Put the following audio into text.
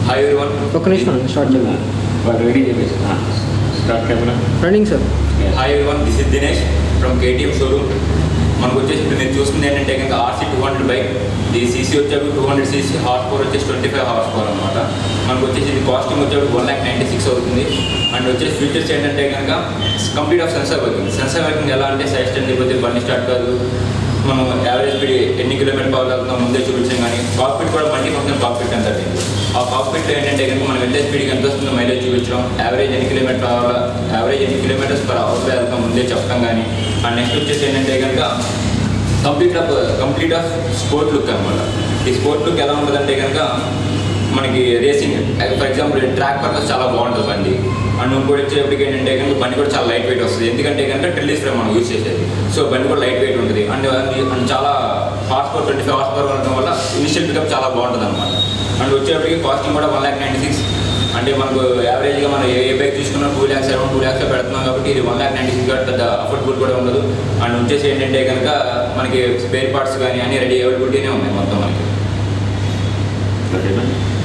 Hi everyone ఒక్క నిమిషం start చేద్దాం వాళ్ళు రెడీ చెప్పేసి start camera running sir hi everyone this is Dinesh from KTM showroom మనకు వచ్చేసి ఇప్పుడు మీరు చూస్తుంది ఏంటంటే కనుక ఆర్సీ టూ హండ్రెడ్ బైక్ ఇది సీసీ వచ్చేప్పుడు two hundred CC horsepower వచ్చేసి ట్వంటీ ఫైవ్ హార్స్ పవర్ అనమాట మనకు వచ్చేసి ఇది కాస్టింగ్ వచ్చేప్పుడు వన్ ల్యాక్ నైంటీ సిక్స్ అవుతుంది అండ్ వచ్చేసి ఫీచర్స్ ఏంటంటే కనుక complete off sensor working sensor working ఎలా అంటే సైడ్ స్టాండ్ లేకపోతే బండి స్టార్ట్ కాదు మనం యావరేజ్ స్పీడ్ ఎన్ని కిలోమీటర్ పవర్ వెళ్తున్నాం ముందే చూపించాం కానీ కాక్పిట్ కూడా బండి కొంచెం కాక్పిట్ అంటారు దీన్ని. ఆ కాక్పిట్లో ఏంటంటే కనుక మనం వెళ్ళే స్పీడ్కి ఎంత వస్తుందో మైలేజ్ చూపించడం యావరేజ్ ఎన్ని కిలోమీటర్ అవ్వాలా యావరేజ్ ఎన్ని కిలోమీటర్స్ పర్ అవర్లో వెళ్తాం ముందే చెప్పడం కానీ అండ్ నెక్స్ట్ వచ్చేసి ఏంటంటే కనుక complete off complete off sport look అనమాట ఈ స్పోర్ట్ లుక్ ఎలా ఉంటుందంటే కనుక మనకి racing for example track purpose చాలా బాగుంటుంది బండి అండ్ ఇంకోటి వచ్చేప్పటికి ఏంటంటే కనుక బండి కూడా చాలా లైట్ వెయిట్ వస్తుంది ఎందుకంటే కనుక ట్రిల్లీస్ ఫ్రేమ్ మనం యూజ్ చేసేది సో బండి కూడా లైట్ వెయిట్ ఉంటుంది అండ్ అండ్ చాలా horsepower twenty five horsepower ఉండడం వల్ల ఇనిషియల్ పికప్ చాలా బాగుంటుంది అనమాట అండ్ వచ్చేప్పటికి కాస్టింగ్ కూడా వన్ ల్యాక్ నైంటీ సిక్స్ అంటే మనకు యావరేజ్గా మనం ఏ బైక్ తీసుకున్నా two lakhs around two lakhs పెడుతున్నాం కాబట్టి ఇది వన్ ల్యాక్ నైంటీ సిక్స్ కాబట్టి పెద్ద అఫోర్డబుల్ కూడా ఉండదు అండ్ వచ్చేసి ఏంటంటే కనుక మనకి స్పేర్ పార్ట్స్ కానీ అన్ని రెడీ అవైలబిలిటీనే ఉన్నాయి మొత్తం మనకి ఓకేనా